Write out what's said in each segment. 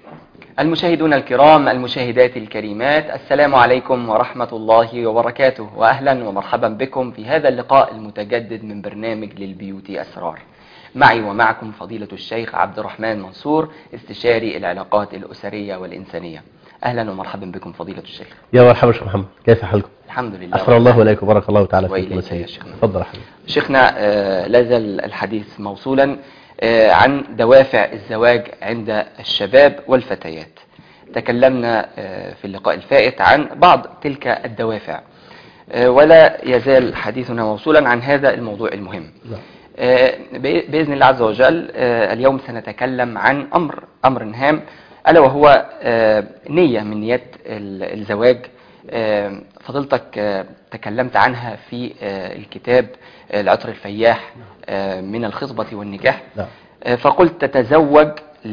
المشاهدون الكرام المشاهدات الكريمات السلام عليكم ورحمة الله وبركاته وأهلا ومرحبا بكم في هذا اللقاء المتجدد من برنامج للبيوت أسرار معي ومعكم فضيلة الشيخ عبد الرحمن منصور استشاري العلاقات الأسرية والإنسانية أهلا ومرحبا بكم فضيلة الشيخ يا مرحبا شيخ محمد كيف حالكم الحمد لله أسر الله إليكم بارك الله تعالى فيكم وإليك يا وسيد شيخنا. تفضل يا حبيبي شيخنا آه، لا زال الحديث موصولا آه، عن دوافع الزواج عند الشباب والفتيات تكلمنا آه، في اللقاء الفائت عن بعض تلك الدوافع آه، ولا يزال حديثنا موصولا عن هذا الموضوع المهم نعم. آه، بإ- بإذن الله عز وجل آه، اليوم سنتكلم عن أمر أمر هام ألا وهو آه، نية من نيات ال- الزواج آه، فضلتك آه، تكلمت عنها في آه، الكتاب آه، العطر الفياح آه، من الخصبة والنكاح نعم. آه، فقلت تتزوج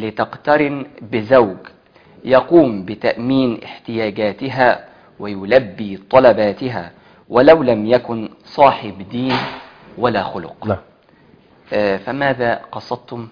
لتقترن بزوج يقوم بتأمين احتياجاتها ويلبي طلباتها ولو لم يكن صاحب دين ولا خلق نعم آه، فماذا قصدتم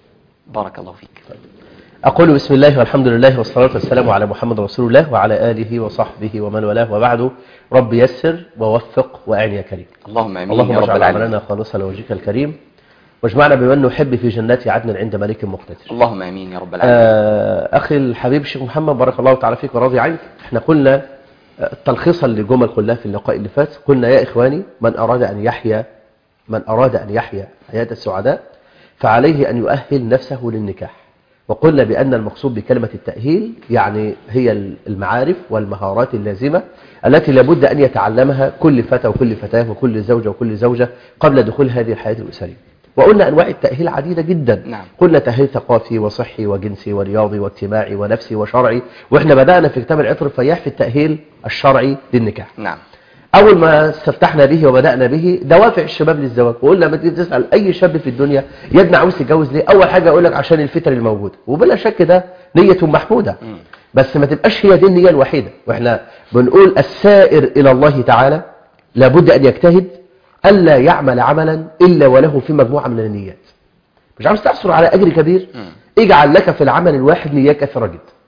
بارك الله فيك أقول بسم الله والحمد لله والصلاة والسلام على محمد رسول الله وعلى آله وصحبه ومن والاه وبعد رب يسر ووفق وأعن يا كريم اللهم امين اللهم يا رب اجعل العالمين عملنا خالصا لوجهك الكريم واجمعنا بمن نحب في جنات عدن عند ملك مقتدر اللهم امين يا رب العالمين آه، أخي الحبيب الشيخ محمد بارك الله تعالى فيك وراضي عنك احنا قلنا آه، تلخيصا لجمل كلها في اللقاء اللي فات قلنا يا إخواني من أراد أن يحيا من أراد أن يحيا حياة السعداء فعليه أن يؤهل نفسه للنكاح وقلنا بأن المقصود بكلمة التأهيل يعني هي المعارف والمهارات اللازمة التي لابد أن يتعلمها كل فتى وكل فتاة وكل زوجة وكل زوجة قبل دخول هذه الحياة الأسرية وقلنا أنواع التأهيل عديدة جدا نعم. قلنا تأهيل ثقافي وصحي وجنسي ورياضي واجتماعي ونفسي وشرعي واحنا بدأنا في كتاب العطر الفياح في التأهيل الشرعي للنكاح نعم أول ما استفتحنا به وبدأنا به دوافع الشباب للزواج وقلنا لما تيجي تسأل أي شاب في الدنيا يا ابني عاوز تتجوز ليه أول حاجة أقول لك عشان الفتر الموجودة وبلا شك ده نية محمودة مم. بس ما تبقاش هي دي النية الوحيدة وإحنا بنقول السائر إلى الله تعالى لابد أن يجتهد ألا يعمل عملا إلا وله في مجموعة من النيات مش عاوز تحصل على أجر كبير مم. اجعل لك في العمل الواحد نيات كثيرة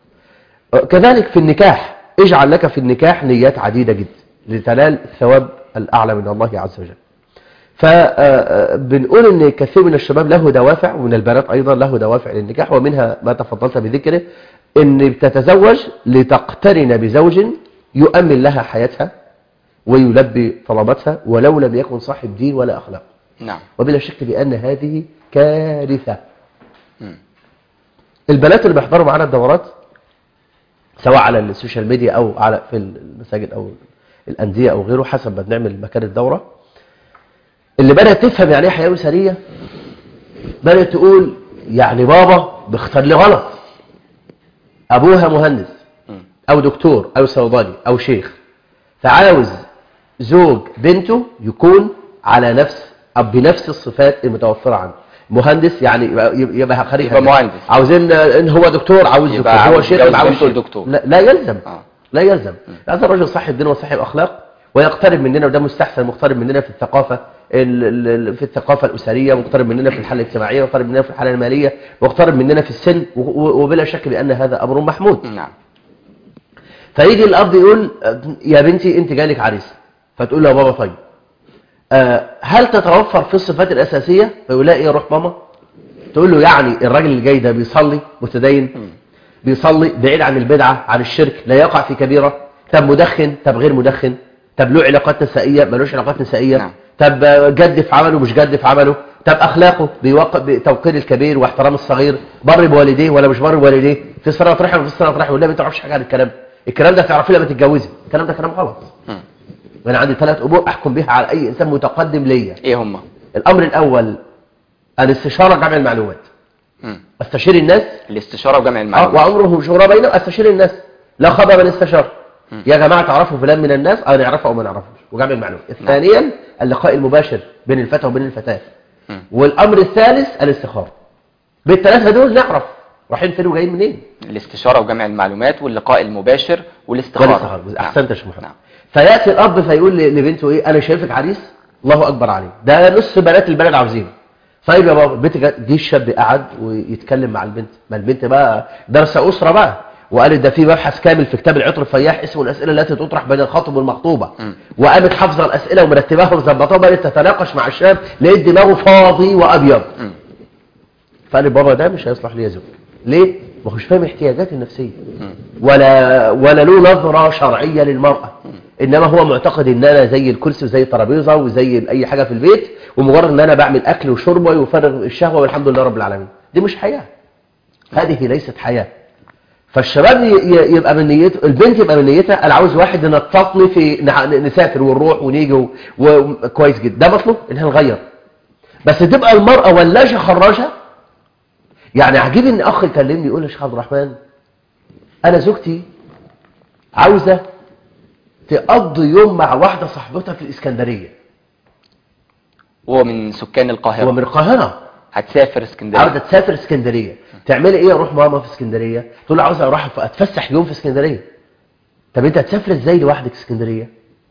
جدا كذلك في النكاح اجعل لك في النكاح نيات عديدة جدا لتنال الثواب الأعلى من الله عز وجل فبنقول ان كثير من الشباب له دوافع ومن البنات ايضا له دوافع للنكاح ومنها ما تفضلت بذكره ان بتتزوج لتقترن بزوج يؤمن لها حياتها ويلبي طلباتها ولو لم يكن صاحب دين ولا اخلاق نعم وبلا شك بان هذه كارثه مم. البنات اللي بيحضروا معانا الدورات سواء على السوشيال ميديا او على في المساجد او الانديه او غيره حسب ما بنعمل مكان الدوره اللي بدات تفهم يعني ايه حياه اسريه بدات تقول يعني بابا بيختار لي غلط ابوها مهندس مم. او دكتور او صيدلي او شيخ فعاوز زوج بنته يكون على نفس او بنفس الصفات المتوفره عنده مهندس يعني يبقى, يبقى خريج يبقى هندسة. مهندس. عاوزين ان هو دكتور عاوز يبقى دكتور هو عاوز شيخ يتجوز يبقى عاوز بنته شيخ. لدكتور. لا, لا يلزم آه. لا يلزم هذا الرجل صاحب دين وصاحب اخلاق ويقترب مننا وده مستحسن مقترب مننا في الثقافه ال- ال- ال- في الثقافه الاسريه مقترب مننا في الحاله الاجتماعيه مقترب مننا في الحاله الماليه مقترب مننا في السن و- و- وبلا شك بان هذا امر محمود نعم فيجي الاب يقول يا بنتي انت جالك عريس فتقول له يا بابا طيب آه، هل تتوفر في الصفات الاساسيه فيقول لها ايه يا روح ماما تقول له يعني الراجل اللي جاي ده بيصلي متدين بيصلي بعيد عن البدعه عن الشرك لا يقع في كبيره طب مدخن طب غير مدخن طب له علاقات نسائيه ملوش علاقات نسائيه نعم. طب آه، جد في عمله مش جد في عمله طب اخلاقه بيوقع بتوقير الكبير واحترام الصغير بر بوالديه ولا مش بر بوالديه في صلاه رحم وفي صلاه رحم والنبي ما تعرفش حاجه عن الكلام الكلام ده هتعرفيه لما تتجوزي الكلام ده كلام غلط مم. وانا عندي ثلاث امور احكم بها على اي انسان متقدم ليا ايه هم الامر الاول الاستشاره جمع المعلومات مم. استشير الناس الاستشارة وجمع آه، المعلومات وامره شورى بينهم استشير الناس لا خبر من استشار يا جماعه تعرفوا فلان من الناس اه نعرفه او ما نعرفوش وجمع المعلومات ثانيا اللقاء المباشر بين الفتى وبين الفتاه مم. والامر الثالث الاستخاره بالثلاثه دول نعرف رايحين فين وجايين منين الاستشارة وجمع المعلومات واللقاء المباشر والاستخارة والاستخاره نعم. احسنت يا شيخ محمد نعم. فياتي الاب فيقول ل- لبنته ايه انا شايفك عريس الله اكبر عليه ده نص بنات البلد عاوزينه طيب يا بابا البنت جا- جه الشاب قعد ويتكلم مع البنت ما البنت بقى درس اسره بقى وقالت ده في مبحث كامل في كتاب العطر الفياح اسمه الاسئله التي تطرح بين الخاطب والمخطوبه مم. وقامت حافظه الاسئله ومرتباها ومظبطاها وبدات تتناقش مع الشاب لقيت دماغه فاضي وابيض مم. فقال لي بابا ده مش هيصلح لي زوج ليه ما هوش فاهم احتياجاتي النفسيه مم. ولا ولا له نظره شرعيه للمراه انما هو معتقد ان انا زي الكرسي وزي الترابيزه وزي اي حاجه في البيت ومجرد ان انا بعمل اكل وشرب ويفرغ الشهوه والحمد لله رب العالمين دي مش حياه هذه ليست حياه فالشباب ي- ي- يبقى من نيته البنت يبقى من نيتها انا عاوز واحد ينططني في نع- نسافر ونروح ونيجي و- وكويس جدا ده مطلوب انها نغير بس تبقى المرأة ولاجة خراجة يعني عجيب ان اخ يكلمني يقول لي يا شيخ عبد الرحمن انا زوجتي عاوزة تقضي يوم مع واحدة صاحبتها في الاسكندرية هو من سكان القاهرة هو من القاهرة هتسافر اسكندرية عاوزة تسافر اسكندرية تعملي ايه اروح ماما في اسكندرية تقول له عاوزة اروح ف- اتفسح يوم في اسكندرية طب انت هتسافر ازاي لوحدك اسكندرية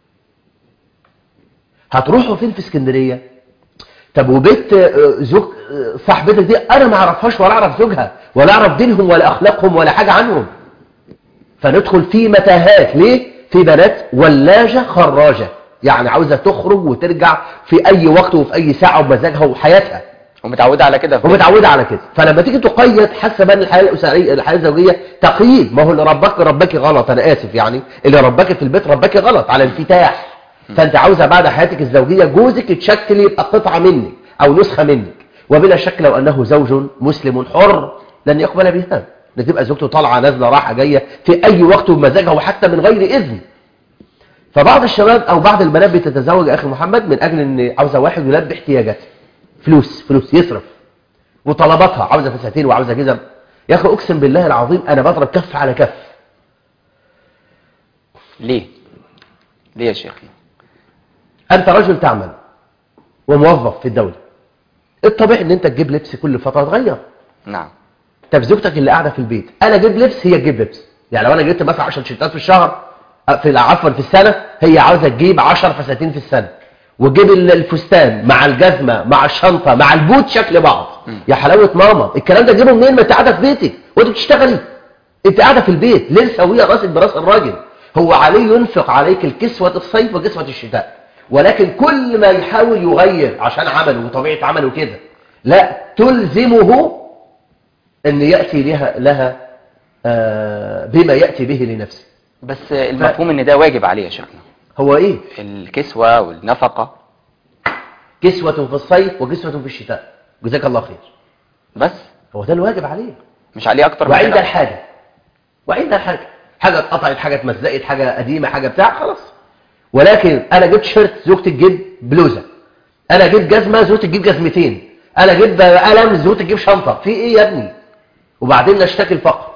هتروحوا فين في اسكندرية طب وبيت آه، زوج آه، صاحبتك دي انا ما اعرفهاش ولا اعرف زوجها ولا اعرف دينهم ولا اخلاقهم ولا حاجة عنهم فندخل في متاهات ليه في بنات ولاجة خراجة يعني عاوزة تخرج وترجع في اي وقت وفي اي ساعة وبمزاجها وحياتها ومتعودة على كده ومتعودة على كده فلما تيجي تقيد حاسه بان الحياه الاسريه الحياه الزوجيه تقييد ما هو اللي ربك ربك غلط انا اسف يعني اللي ربك في البيت ربك غلط على انفتاح فانت عاوزه بعد حياتك الزوجيه جوزك يتشكل يبقى قطعه منك او نسخه منك وبلا شك لو انه زوج مسلم حر لن يقبل بها ان تبقى زوجته طالعه نازله رايحه جايه في اي وقت بمزاجها وحتى من غير اذن فبعض الشباب او بعض البنات بتتزوج يا اخي محمد من اجل ان عاوزه واحد يلبي احتياجاتها فلوس فلوس يصرف وطلباتها عاوزه فساتين وعاوزه جزم يا اخي اقسم بالله العظيم انا بضرب كف على كف ليه ليه يا شيخنا انت رجل تعمل وموظف في الدوله الطبيعي ان انت تجيب لبس كل فتره تغير نعم طب زوجتك اللي قاعده في البيت انا اجيب لبس هي تجيب لبس يعني لو انا جبت مثلا 10 تيشيرتات في الشهر في عفوا في السنه هي عاوزه تجيب 10 فساتين في السنه وتجيب ال- الفستان مع الجزمه مع الشنطه مع البوت شكل بعض يا حلاوه ماما الكلام ده تجيبه منين ما انت قاعده في بيتك وانت بتشتغلي انت قاعده في البيت ليه سويه راسك براس الراجل هو عليه ينفق عليك الكسوه الصيف وكسوه الشتاء ولكن كل ما يحاول يغير عشان عمله وطبيعه عمله كده لا تلزمه ان ياتي لها لها آه، بما ياتي به لنفسه بس المفهوم ان ده واجب عليه يا شيخنا هو ايه الكسوة والنفقة كسوة في الصيف وكسوة في الشتاء جزاك الله خير بس هو ده الواجب عليه مش عليه اكتر من وعند كده الحاجة وعند الحاجة حاجة اتقطعت حاجة اتمزقت حاجة قديمة حاجة بتاع خلاص ولكن انا جبت شيرت زوجتي تجيب بلوزة انا جبت جزمة زوجتي تجيب جزمتين انا جبت قلم زوجتي تجيب شنطة في ايه يا ابني وبعدين نشتكي الفقر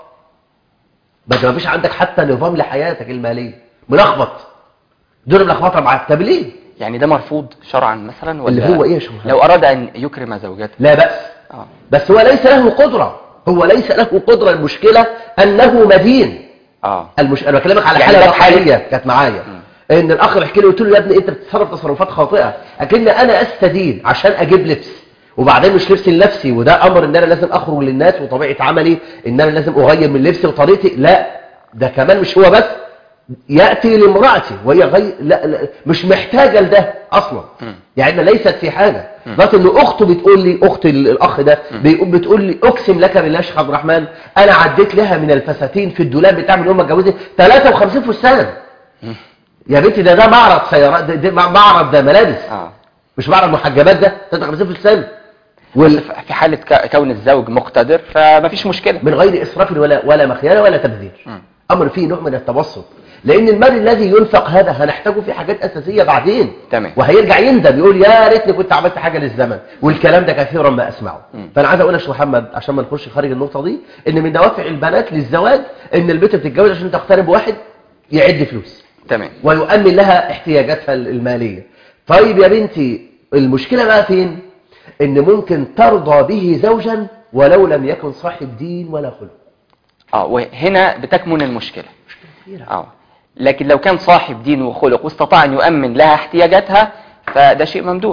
بس ما فيش عندك حتى نظام لحياتك المالية ملخبط دول ملخبطة معاك طب ليه يعني ده مرفوض شرعا مثلا ولا اللي هو ايه يا شيخ محمد؟ لو اراد ان يكرم زوجته لا بأس اه بس هو ليس له قدرة هو ليس له قدرة المشكلة أنه مدين اه المش... أنا بكلمك على يعني حالة ده في حالة- واقعية كانت معايا إن الأخ بيحكي لي قلت له يا ابني أنت بتتصرف تصرفات خاطئة أكن أنا أستدين عشان أجيب لبس وبعدين مش لبسي لنفسي وده أمر إن أنا لازم أخرج للناس وطبيعة عملي إن أنا لازم أغير من لبسي وطريقتي لا ده كمان مش هو بس يأتي لامرأتي وهي غير لا, لا مش محتاجة لده أصلا مم. يعني ليست في حاجة لغايه ان اخته بتقول لي اخت ال- الاخ ده بيقول بتقول لي اقسم لك بالله يا شيخ عبد الرحمن انا عديت لها من الفساتين في الدولاب بتاع من يوم ما اتجوزت 53 فستان يا بنتي ده ده معرض سيارات ده, ده معرض ده ملابس اه مش معرض محجبات ده 53 فستان بس وال... في حالة ك- كون الزوج مقتدر فمفيش مشكلة من غير اسراف ولا ولا مخيله ولا تبذير مم. امر فيه نوع من التوسط لان المال الذي ينفق هذا هنحتاجه في حاجات اساسيه بعدين تمام. وهيرجع يندم يقول يا ريتني كنت عملت حاجه للزمن والكلام ده كثيرا ما اسمعه مم. فانا عايز اقول لك يا محمد عشان ما نخش خارج النقطه دي ان من دوافع البنات للزواج ان البنت بتتجوز عشان تقترب واحد يعد فلوس تمام ويؤمن لها احتياجاتها الماليه طيب يا بنتي المشكله بقى فين ان ممكن ترضى به زوجا ولو لم يكن صاحب دين ولا خلق اه وهنا بتكمن المشكلة كبيرة. اه لكن لو كان صاحب دين وخلق واستطاع ان يؤمن لها احتياجاتها فده شيء ممدوح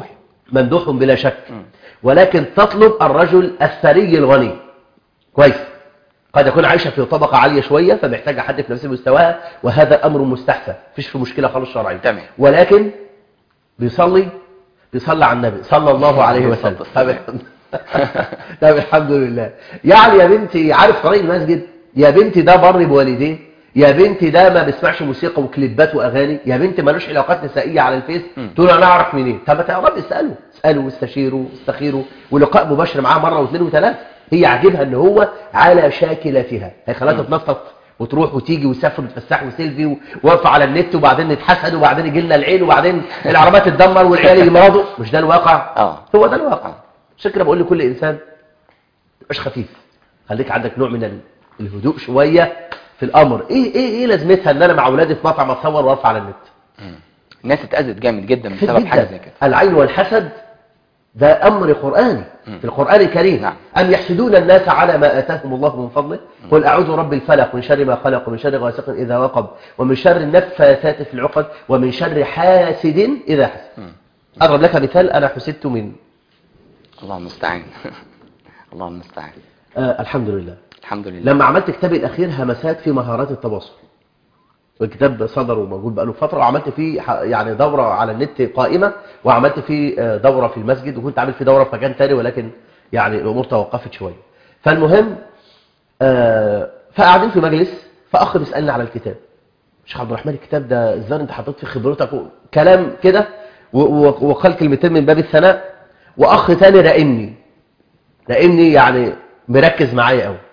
ممدوح بلا شك مم. ولكن تطلب الرجل الثري الغني كويس قد يكون عايشة في طبقة عالية شوية فمحتاجة حد في نفس مستواها وهذا أمر مستحسن مفيش في مشكلة خالص شرعية تمام. ولكن بيصلي بيصلي على النبي صلى الله عليه عليه وسلم الصلاة طب الحمد- طب الحمد لله يعني يا بنتي عارف طريق المسجد يا بنتي ده بر بوالديه يا بنتي ده ما بيسمعش موسيقى وكليبات واغاني يا بنتي ملوش علاقات نسائيه على الفيس مم. تقول انا اعرف منين طب ما تعرف اساله اساله واستشيره واستخيره ولقاء مباشر معاه مره واثنين وثلاثه هي عاجبها ان هو على شاكلتها هيخليها تتنطط وتروح وتيجي وتسافر وتفسح وسيلفي وواقفه على النت وبعدين نتحسد وبعدين يجي لنا العين وبعدين العربيات تتدمر والعيال يمرضوا مش ده الواقع اه هو ده الواقع عشان كده بقول لكل انسان مش خفيف خليك عندك نوع من ال- الهدوء شويه في الامر ايه ايه ايه لازمتها ان انا مع اولادي في مطعم اتصور وارفع على النت الناس اتأذت جامد جدا كتير بسبب حاجة جدا. زي كده العين والحسد ده امر قراني مم. في القران الكريم نعم. ام يحسدون الناس على ما اتاهم الله من فضله قل اعوذ برب الفلق من شر ما خلق ومن شر غاسق اذا وقب ومن شر النفاثات في العقد ومن شر حاسد اذا حسد مم. اضرب لك مثال انا حسدت من الله المستعان الله المستعان آه الحمد لله الحمد لله لما عملت كتابي الأخير همسات في مهارات التواصل الكتاب صدر وموجود بقاله فترة وعملت فيه ح- يعني دورة على النت قائمة وعملت فيه آه، دورة في المسجد وكنت عامل فيه دورة في مكان تاني ولكن يعني الأمور توقفت شوية فالمهم آه، فقاعدين في مجلس فأخ بيسألني على الكتاب شيخ عبد الرحمن الكتاب ده ازاي انت حطيت فيه خبرتك و- كلام كده و- و- وقال كلمتين من باب الثناء واخ تاني راقمني راقمني يعني مركز معايا قوي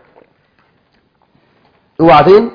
وبعدين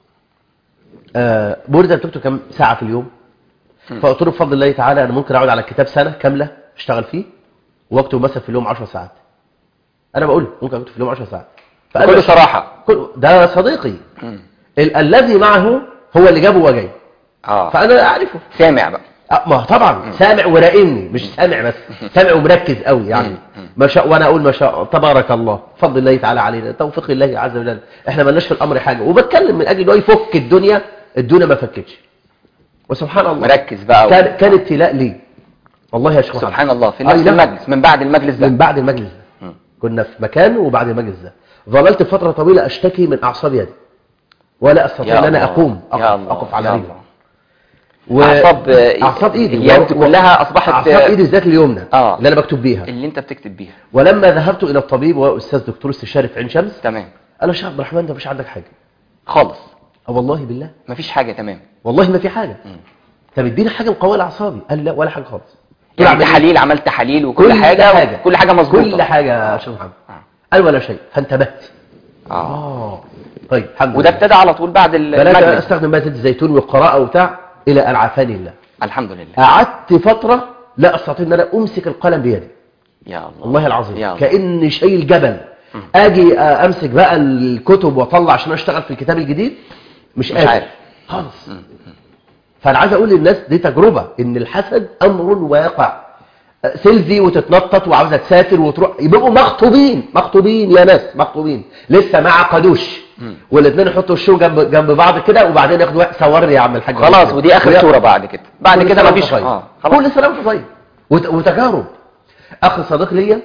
آه بورده بتكتب كام ساعه في اليوم فقلت له بفضل الله تعالى انا ممكن اقعد على الكتاب سنه كامله اشتغل فيه واكتب مثلا في اليوم 10 ساعات انا بقول ممكن اكتب في اليوم 10 ساعات فقال بكل لي- صراحة كل- ده صديقي مم. ال- الذي معه هو اللي جابه وجاي اه فانا اعرفه سامع بقى أه، ما هو طبعا سامع وراقمني مش سامع بس سامع ومركز قوي يعني ما شاء وانا اقول ما شاء تبارك الله فضل الله تعالى علينا توفيق الله عز وجل احنا مالناش في الامر حاجه وبتكلم من اجل ان هو يفك الدنيا الدنيا ما فكتش وسبحان الله مركز بقى و... كان كان ابتلاء لي والله يا شيخ محمد. سبحان الله في أي نفس نعم. المجلس من بعد المجلس من ده بعد المجلس ده مم. كنا في مكان وبعد المجلس ده ظللت فتره طويله اشتكي من اعصاب يدي ولا استطيع يا ان انا الله. اقوم يا اقف, الله. أقف على يا رجلي الله. و... أعصاب اعصاب ايدي اليد و- كلها أصبحت اعصاب ايدي الذات اليمنى آه. اللي انا بكتب بيها اللي انت بتكتب بيها ولما ذهبت الى الطبيب وهو استاذ دكتور استشاري في عين شمس تمام قال له يا شيخ عبد الرحمن ده مفيش عندك حاجه خالص اه والله بالله مفيش حاجة تمام والله ما في حاجه مم. طب اديني حاجه مقويه لاعصابي قال لا ولا حاجه خالص قلت له يعني أعمل إيه؟ تحاليل عملت تحاليل وكل حاجة كل حاجة مظبوطة كل حاجه يا شيخ محمد آه. قال ولا شيء فانتبهت اه اه طيب الحمد وده لله ابتدى على طول بعد بدات المجلس استخدم بقى زيت الزيتون والقراءه وبتاع الى ان عافاني الله الحمد لله قعدت فتره لا استطيع ان انا امسك القلم بيدي يا الله والله العظيم يا الله. كاني شايل جبل اجي آه، امسك بقى الكتب واطلع عشان اشتغل في الكتاب الجديد مش مش قادر عارف. خالص فانا عايز اقول للناس دي تجربه ان الحسد امر واقع آه، سيلفي وتتنطط وعاوزه تسافر وتروح يبقوا مخطوبين مخطوبين يا ناس مخطوبين لسه ما عقدوش والاثنين يحطوا وشهم جنب جنب بعض كده وبعدين ياخدوا واحد صورني يا عم الحاج خلاص ودي اخر ويا- صورة بعد كده بعد كل كده سنة مفيش وأنت طيب. اه خلاص كل سنه وانت طيب وت- وتجارب اخ صديق ليا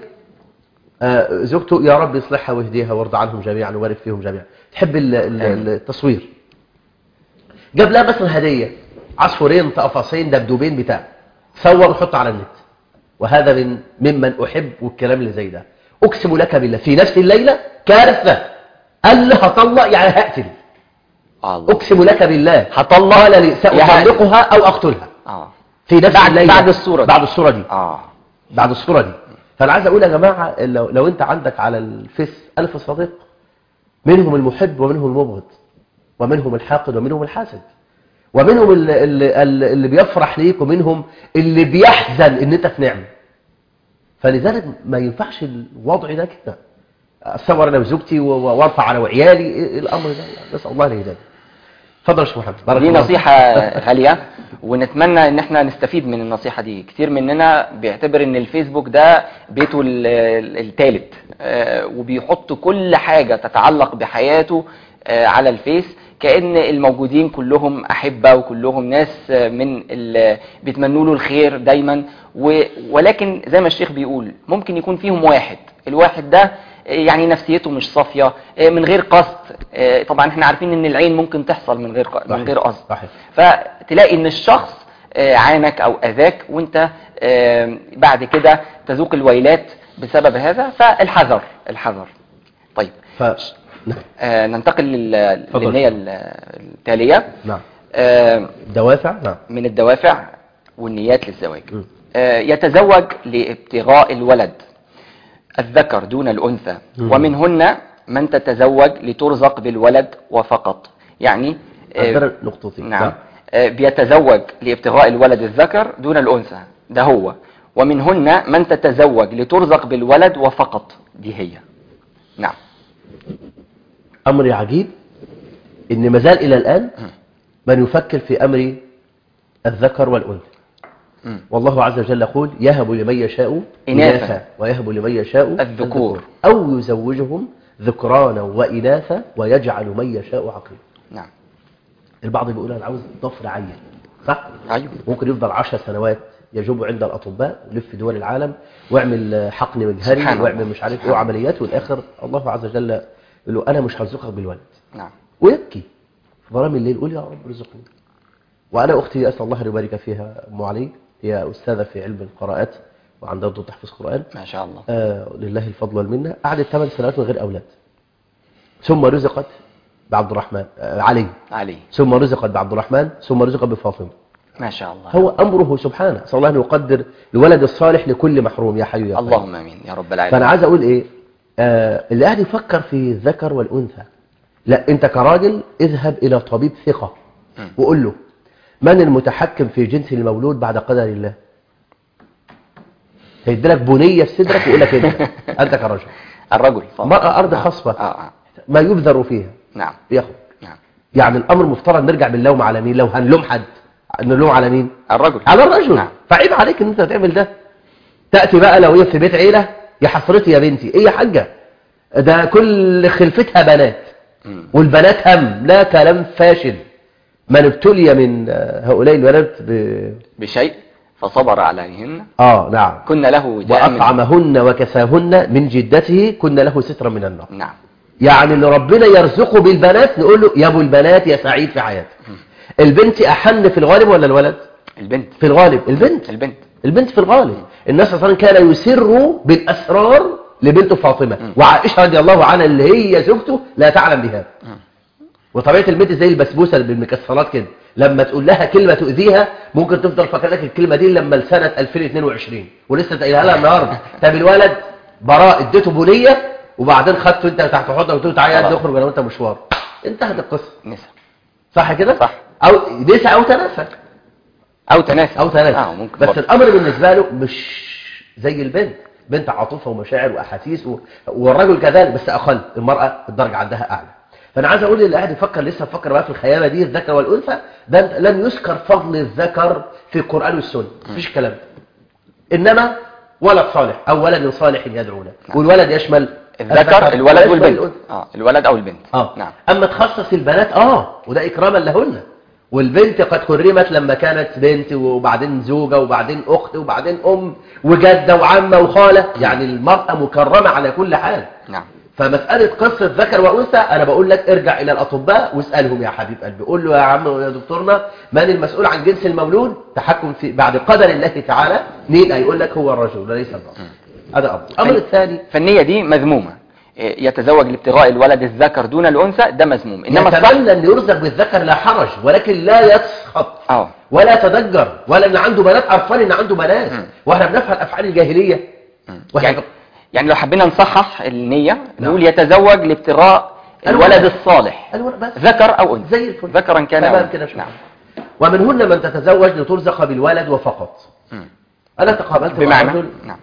آه، زوجته يا رب يصلحها ويهديها ويرضى عنهم جميعا ويبارك فيهم جميعا تحب ال- ال- آمين. التصوير جاب لها مثلا هديه عصفورين طقفصين دبدوبين بتاع صور وحط على النت وهذا من ممن احب والكلام اللي زي ده اقسم لك بالله في نفس الليله كارثه قال لي هطلق يعني هقتل الله اقسم لك بالله هطلق قال لي يا هقتل. ساطلقها او اقتلها اه في نفس بعد- الليله بعد الصورة دي. بعد الصوره دي اه بعد الصورة دي فأنا عايز أقول يا جماعة لو, لو أنت عندك على الفيس ألف صديق منهم المحب ومنهم المبغض ومنهم الحاقد ومنهم الحاسد ومنهم اللي, اللي, اللي بيفرح ليك ومنهم اللي بيحزن ان انت في نعمة فلذلك ما ينفعش الوضع ده كده اصور انا وزوجتي و- و- وارفع على وعيالي إيه الامر ده نسال الله الهدايه اتفضل يا شيخ محمد بارك دي الله نصيحة غالية ونتمنى ان احنا نستفيد من النصيحة دي كتير مننا بيعتبر ان الفيسبوك ده بيته ال- ال- التالت آه، وبيحط كل حاجة تتعلق بحياته آه، على الفيس كأن الموجودين كلهم أحبة وكلهم ناس آه، من ال- بيتمنوا له الخير دايما و- ولكن زي ما الشيخ بيقول ممكن يكون فيهم واحد الواحد ده آه، يعني نفسيته مش صافية آه، من غير قصد آه، طبعا احنا عارفين ان العين ممكن تحصل من غير ق- من صحيح. غير قصد صحيح. فتلاقي ان الشخص آه، عانك او اذاك وانت آه، بعد كده تذوق الويلات بسبب هذا فالحذر الحذر طيب ف... نعم آه، ننتقل لل- اتفضل. للنية ال- التالية نعم آه، دوافع نعم من الدوافع والنيات للزواج م. آه، يتزوج لابتغاء الولد الذكر دون الأنثى م. ومنهن من تتزوج لترزق بالولد وفقط يعني آه، عندنا نقطتين نعم آه، بيتزوج لابتغاء الولد الذكر دون الأنثى ده هو ومنهن من تتزوج لترزق بالولد وفقط دي هي نعم أمر عجيب إن ما زال إلى الآن من يفكر في أمر الذكر والأنثى مم. والله عز وجل يقول يهب لمن يشاء إناثا. ويهب لمن يشاء الذكور. أو يزوجهم ذكرانا وإناثا ويجعل من يشاء عقيما نعم البعض بيقول أنا عاوز ضفر عيل صح؟ أيوه ممكن يفضل عشر سنوات يجوب عند الأطباء ويلف دول العالم ويعمل حقن مجهري سبحان ويعمل الله. مش عارف سبحان ايه وعمليات والآخر الله عز وجل يقول له أنا مش هرزقك بالولد نعم ويبكي في ظلام الليل يقول يا رب ارزقني وأنا أختي أسأل الله أن يبارك فيها أم علي هي أستاذة في علم القراءات وعندها دكتور تحفظ قرآن ما شاء الله آه لله الفضل والمنة قعدت ثمان سنوات من غير أولاد ثم رزقت بعبد الرحمن آه علي علي ثم رزقت بعبد الرحمن ثم رزقت بفاطمة ما شاء الله هو أمره سبحانه صلى الله أن يقدر الولد الصالح لكل محروم يا حي يا قيوم اللهم امين يا رب العالمين فأنا عايز أقول إيه آه اللي قاعد يفكر في الذكر والأنثى لا أنت كراجل اذهب إلى طبيب ثقة مم. وقول له من المتحكم في جنس المولود بعد قدر الله هيديلك بنية في صدرك ويقول لك انت انت كرجل الرجل طبعا المرأة أرض آه. خصبة اه اه ما يبذر فيها نعم ياخد نعم يعني الأمر مفترض نرجع باللوم على مين لو هنلوم حد نلوم على مين الرجل على الرجل نعم. فعيب عليك ان انت تعمل ده تأتي بقى لو هي في بيت عيلة يا حسرتي يا بنتي ايه يا حاجة ده كل خلفتها بنات مم. والبنات هم لا كلام فاشل من ابتلي من آه، هؤلاء البنات ب... بشيء فصبر عليهن اه نعم كنا له جاء من- وأطعمهن وكساهن من جدته كن له سترا من النار نعم يعني اللي ربنا يرزقه بالبنات نقول له يا ابو البنات يا سعيد في حياتك البنت أحن في الغالب ولا الولد البنت في الغالب البنت البنت البنت في الغالب الناس صلى الله عليه وسلم كان يسر بالأسرار لبنته فاطمة وعائشة رضي الله عنها اللي هي زوجته لا تعلم بها وطبيعة البنت زي البسبوسة اللي بالمكسرات كده لما تقول لها كلمة تؤذيها ممكن تفضل فاكره لك الكلمة دي لما لسنة 2022 ولسه تقولها لها النهارده طب الولد براء اديته بنية وبعدين خدته انت تحت حضنك وقلت له تعالى خلاص. نخرج انا وانت مشوار انتهت القصة نسا صح كده؟ صح. او نسى او تناسى او تناسى او تناسى اه ممكن بس برضه. الامر بالنسبه له مش زي البنت بنت عاطفه ومشاعر واحاسيس و... والرجل كذلك بس اقل المراه الدرجه عندها اعلى فانا عايز اقول اللي قاعد يفكر لسه مفكر بقى في الخيانه دي الذكر والانثى ده لم يذكر فضل الذكر في القران والسنه مفيش الكلام ده انما ولد صالح او ولد صالح يدعو له والولد يشمل الذكر الولد ويشمل والبنت الأنثى. اه الولد او البنت اه نعم اما تخصص البنات اه وده اكراما لهن والبنت قد كرمت لما كانت بنت وبعدين زوجة وبعدين اخت وبعدين ام وجدة وعمة وخالة يعني المرأة مكرمة على كل حال نعم فمسألة قصة ذكر وأنثى أنا بقول لك ارجع إلى الأطباء واسألهم يا حبيب قلبي قول له يا عم يا دكتورنا من المسؤول عن جنس المولود تحكم في بعد قدر الله تعالى مين هيقول لك هو الرجل وليس الرجل هذا أمر الأمر الثاني فالنية دي مذمومة إيه، يتزوج لابتغاء الولد الذكر دون الأنثى ده مذموم إنما الصح يتمنى أن يرزق بالذكر لا حرج ولكن لا يسخط اه ولا يتدجر ولا ان عنده بنات قرفان ان عنده بنات واحنا بنفعل افعال الجاهليه واحنا يعني يعني لو حبينا نصحح النية نقول يتزوج لابتغاء الولد. الولد الصالح الولد بس. ذكر أو أنثى زي الفل ذكرا كان أو تمام أنثى. كده شوف. نعم ومنهن من تتزوج لترزق بالولد وفقط مم. انا تقابلت مع بمعنى رجل نعم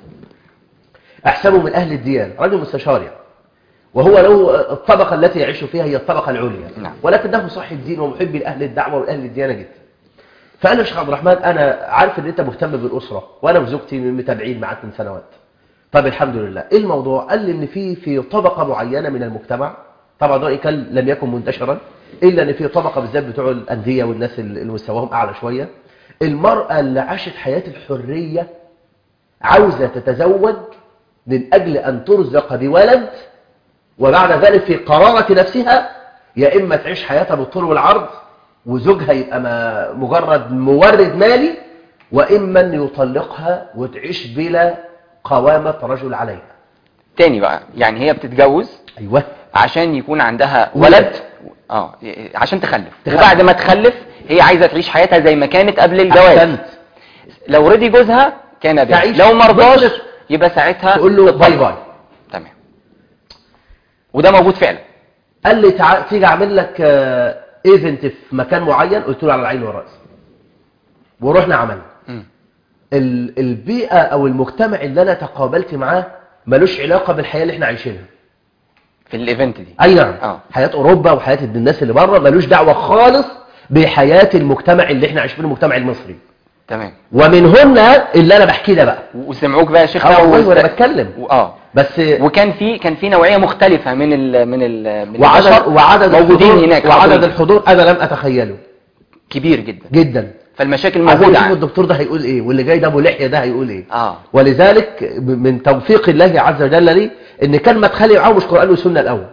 احسبه من اهل الديانه رجل مستشار يعني وهو له الطبقه التي يعيش فيها هي الطبقه العليا نعم. ولكنه صاحب دين ومحب لاهل الدعوه واهل الديانه جدا فقال له يا شيخ عبد الرحمن انا عارف ان انت مهتم بالاسره وانا وزوجتي متابعين معاك من سنوات طب الحمد لله ايه الموضوع قال لي ان في في طبقه معينه من المجتمع طبعا ده إن كان لم يكن منتشرا إلا أن في طبقة بالذات بتوع الأندية والناس اللي مستواهم أعلى شوية المرأة اللي عاشت حياة الحرية عاوزة تتزوج من أجل أن ترزق بولد وبعد ذلك في قرارة نفسها يا إما تعيش حياتها بالطول والعرض وزوجها يبقى ما- مجرد مورد مالي وإما أن يطلقها وتعيش بلا قوامة رجل عليها تاني بقى يعني هي بتتجوز أيوة عشان يكون عندها ولد. ولد اه عشان تخلف تخلف. وبعد ما تخلف هي عايزه تعيش حياتها زي ما كانت قبل الجواز أحسنت لو رضي جوزها كان بها تعيش لو مرضاش بطرس. يبقى ساعتها تقول له تطلق. باي باي تمام وده موجود فعلا قال لي تعال تيجي اعمل لك ايفنت في مكان معين قلت له على العين والراس ورحنا عملنا مم. ال- البيئه او المجتمع اللي انا تقابلت معاه ملوش علاقه بالحياه اللي احنا عايشينها في الايفنت دي اي نعم آه. حياه اوروبا وحياه الناس اللي بره ملوش دعوه خالص بحياه المجتمع اللي احنا عايشين فيه المجتمع المصري تمام ومنهن اللي انا بحكي ده بقى وسمعوك بقى يا شيخ اه والله وز- وانا بتكلم و- اه بس وكان في كان في نوعيه مختلفه من ال من ال من وعدد البشر وعدد موجودين الحضور هناك وعدد حاضرين. الحضور انا لم اتخيله كبير جدا جدا فالمشاكل عايزين موجوده نشوف عن- الدكتور ده هيقول ايه واللي جاي ده ابو لحيه ده هيقول ايه اه ولذلك من توفيق الله عز وجل لي ان كان مدخلي معاه مش قران وسنه الاول